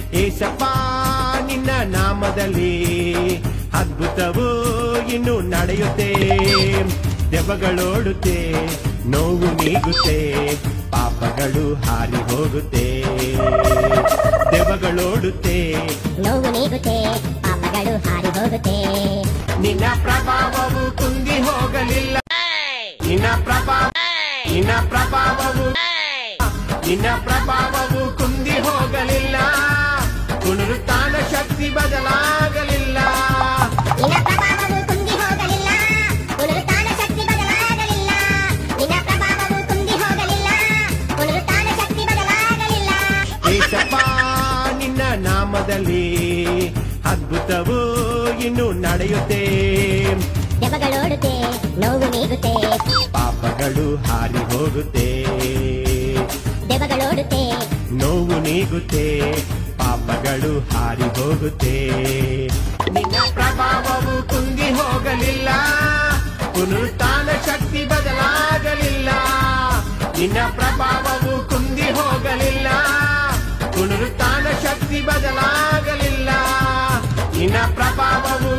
ಏಸಪ್ಪ ನಿನ್ನ ನಾಮದಲ್ಲಿ ಅದ್ಭುತವು ಇನ್ನು ನಡೆಯುತ್ತೆ ದೆವ್ವಗಳೋಡುತ್ತೆ ನೋವು ನೀಗುತ್ತೆ ಪಾಪಗಳು ಹಾರಿ ಹೋಗುತ್ತೆ ದೆವ್ವಗಳೋಡುತ್ತೆ ನೋವು ನೀಗುತ್ತೆ ಪಾಪಗಳು ಹಾರಿ ಹೋಗುತ್ತೆ ನಿನ್ನ ಪ್ರಭಾವವು ಕುಂದಿ ಹೋಗಲಿಲ್ಲ ನಿನ್ನ ಪ್ರಭಾವ ನಿನ್ನ ಪ್ರಭಾವವು ನಿನ್ನ ಪ್ರಭಾವವು ಕುಂದಿ ಹೋಗಲಿಲ್ಲ ಪುನರುತ್ಥಾನ ಶಕ್ತಿ ಬದಲಾಗಲಿಲ್ಲ ನಿನ್ನ ಪ್ರಭಾವವು ಕುಂದಿ ಹೋಗಲಿಲ್ಲ ಪುನರುತ್ಥಾನ ಶಕ್ತಿ ಬದಲಾಗಲಿಲ್ಲ ನಿನ್ನ ಪ್ರಭಾವವು ಕುಂದಿ ಹೋಗಲಿಲ್ಲ ಪುನರುತ್ಥಾನ ಶಕ್ತಿ ಬದಲಾಗಲಿಲ್ಲ ಏಸಪ್ಪ ನಿನ್ನ ನಾಮದಲ್ಲಿ ಅದ್ಭುತವು ಇನ್ನು ನಡೆಯುತ್ತೆ ದೆವ್ವಗಳೋಡುತ್ತೆ ನೋವು ನೀಗುತ್ತೆ ಪಾಪಗಳು ಹಾರಿ ಹೋಗುತ್ತೆ ದೆವ್ವಗಳೋಡುತ್ತೆ ನೋವು ನೀಗುತ್ತೆ ಪಾಪಗಳು ಹಾರಿ ಹೋಗುತ್ತೆ ನಿನ್ನ ಪ್ರಭಾವವು ಕುಂದಿ ಹೋಗಲಿಲ್ಲ ಪುನರುತ್ಥಾನ ಶಕ್ತಿ ಬದಲಾಗಲಿಲ್ಲ ನಿನ್ನ ಪ್ರಭಾವವು ಕುಂದಿ ಹೋಗಲಿಲ್ಲ ಪುನರುತ್ಥಾನ ಶಕ್ತಿ ಬದಲಾಗಲಿಲ್ಲ ನಿನ್ನ ಪ್ರಭಾವವು